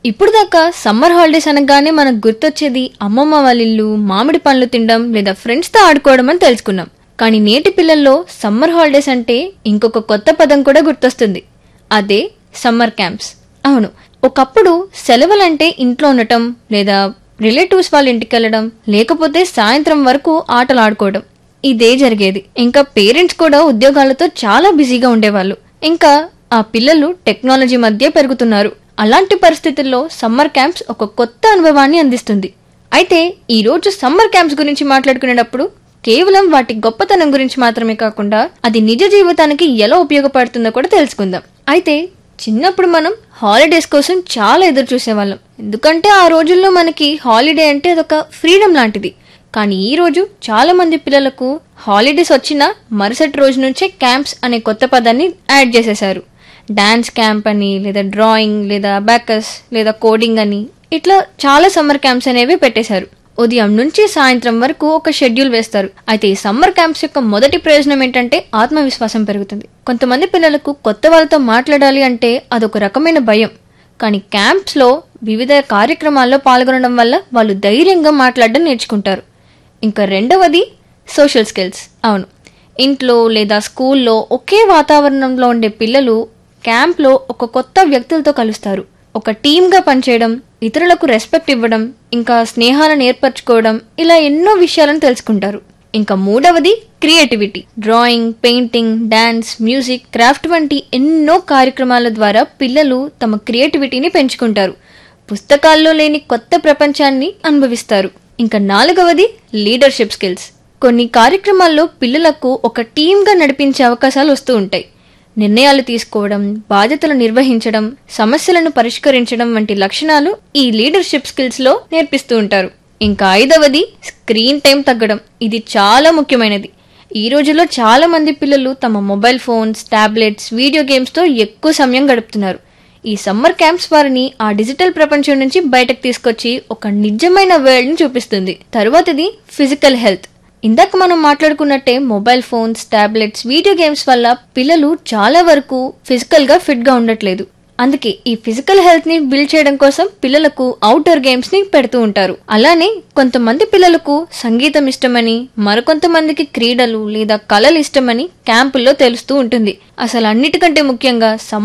ఇప్పుడు దాకా summer holidays అనగానే మనకు గుర్తొచ్చేది అమ్మమ్మ వాళ్ళ ఇల్లు మామిడి పండ్లు తినడం లేదా ఫ్రెండ్స్తో ఆడుకోవడం అని తెలుసుకున్నాం కానీ నేటి పిల్లల్లో సమ్మర్ హాలిడేస్ అంటే ఇంకొక కొత్త పదం కూడా గుర్తొస్తుంది అదే సమ్మర్ క్యాంప్స్ అవును ఒకప్పుడు సెలవులంటే ఇంట్లో ఉండటం లేదా రిలేటివ్స్ వాళ్ళ ఇంటికి వెళ్ళడం లేకపోతే సాయంత్రం వరకు ఆటలు ఆడుకోవడం ఇదే జరిగేది ఇంకా పేరెంట్స్ కూడా ఉద్యోగాలతో చాలా బిజీగా ఉండేవాళ్ళు ఇంకా ఆ పిల్లలు టెక్నాలజీ మధ్య పెరుగుతున్నారు అలాంటి పరిస్థితుల్లో సమ్మర్ క్యాంప్స్ ఒక కొత్త అనుభవాన్ని అందిస్తుంది అయితే ఈ రోజు సమ్మర్ క్యాంప్స్ గురించి మాట్లాడుకునేటప్పుడు కేవలం వాటి గొప్పతనం గురించి మాత్రమే కాకుండా అది నిజ జీవితానికి ఎలా ఉపయోగపడుతుందో కూడా తెలుసుకుందాం అయితే చిన్నప్పుడు మనం హాలిడేస్ కోసం చాలా ఎదురు చూసేవాళ్ళం ఎందుకంటే ఆ రోజుల్లో మనకి హాలిడే అంటే అదొక ఫ్రీడమ్ లాంటిది కానీ ఈ రోజు చాలా మంది పిల్లలకు హాలిడేస్ వచ్చినా మరుసటి రోజు నుంచే క్యాంప్స్ అనే కొత్త పదాన్ని యాడ్ చేసేశారు డాన్స్ క్యాంప్ అని లేదా డ్రాయింగ్ లేదా అబాకస్ లేదా కోడింగ్ అని ఇట్లా చాలా సమ్మర్ క్యాంప్స్ అనేవి పెట్టేశారు ఉదయం నుంచి సాయంత్రం వరకు ఒక షెడ్యూల్ వేస్తారు అయితే ఈ సమ్మర్ క్యాంప్స్ యొక్క మొదటి ప్రయోజనం ఏంటంటే ఆత్మవిశ్వాసం పెరుగుతుంది కొంతమంది పిల్లలకు కొత్త వాళ్ళతో మాట్లాడాలి అంటే అదొక రకమైన భయం కానీ క్యాంప్స్లో వివిధ కార్యక్రమాల్లో పాల్గొనడం వల్ల వాళ్ళు ధైర్యంగా మాట్లాడడం నేర్చుకుంటారు ఇంకా రెండవది సోషల్ స్కిల్స్ అవును ఇంట్లో లేదా స్కూల్లో ఒకే వాతావరణంలో ఉండే పిల్లలు క్యాంప్లో ఒక కొత్త వ్యక్తులతో కలుస్తారు ఒక టీమ్గా పనిచేయడం ఇతరులకు రెస్పెక్ట్ ఇవ్వడం ఇంకా స్నేహాలను ఏర్పరచుకోవడం ఇలా ఎన్నో విషయాలను తెలుసుకుంటారు ఇంకా మూడవది creativity drawing painting dance music craft వంటి ఎన్నో కార్యక్రమాల ద్వారా పిల్లలు తమ క్రియేటివిటీని పెంచుకుంటారు పుస్తకాల్లో లేని కొత్త ప్రపంచాన్ని అనుభవిస్తారు ఇంకా నాలుగవది లీడర్షిప్ స్కిల్స్ కొన్ని కార్యక్రమాల్లో పిల్లలకు ఒక టీమ్గా నడిపించే అవకాశాలు వస్తూ ఉంటాయి నిర్ణయాలు తీసుకోవడం బాధ్యతలు నిర్వహించడం సమస్యలను పరిష్కరించడం వంటి లక్షణాలు ఈ లీడర్షిప్ స్కిల్స్ లో నేర్పిస్తూ ఉంటారు ఇంకా ఐదవది స్క్రీన్ టైం తగ్గడం ఇది చాలా ముఖ్యమైనది ఈ రోజుల్లో చాలా మంది పిల్లలు తమ mobile phones tablets video games తో ఎక్కువ సమయం గడుపుతున్నారు ఈ సమ్మర్ క్యాంప్స్ వారిని ఆ డిజిటల్ ప్రపంచం నుంచి బయటకు తీసుకొచ్చి ఒక నిజమైన వరల్డ్ ని చూపిస్తుంది తరువాతది ఫిజికల్ హెల్త్ ఇందాక మనం మాట్లాడుకున్నట్టే mobile phones tablets video games వల్ల పిల్లలు చాలా వరకు ఫిజికల్ గా ఫిట్ గా ఉండట్లేదు అందుకే ఈ ఫిజికల్ హెల్త్ ని బిల్డ్ చేయడం కోసం పిల్లలకు అవుట్డోర్ గేమ్స్ ని పెడుతూ ఉంటారు అలానే కొంతమంది పిల్లలకు సంగీతం ఇష్టమని మరికొంతమందికి క్రీడలు లేదా కళలు ఇష్టమని క్యాంపుల్లో తెలుస్తూ ఉంటుంది అసలు అన్నిటికంటే ముఖ్యంగా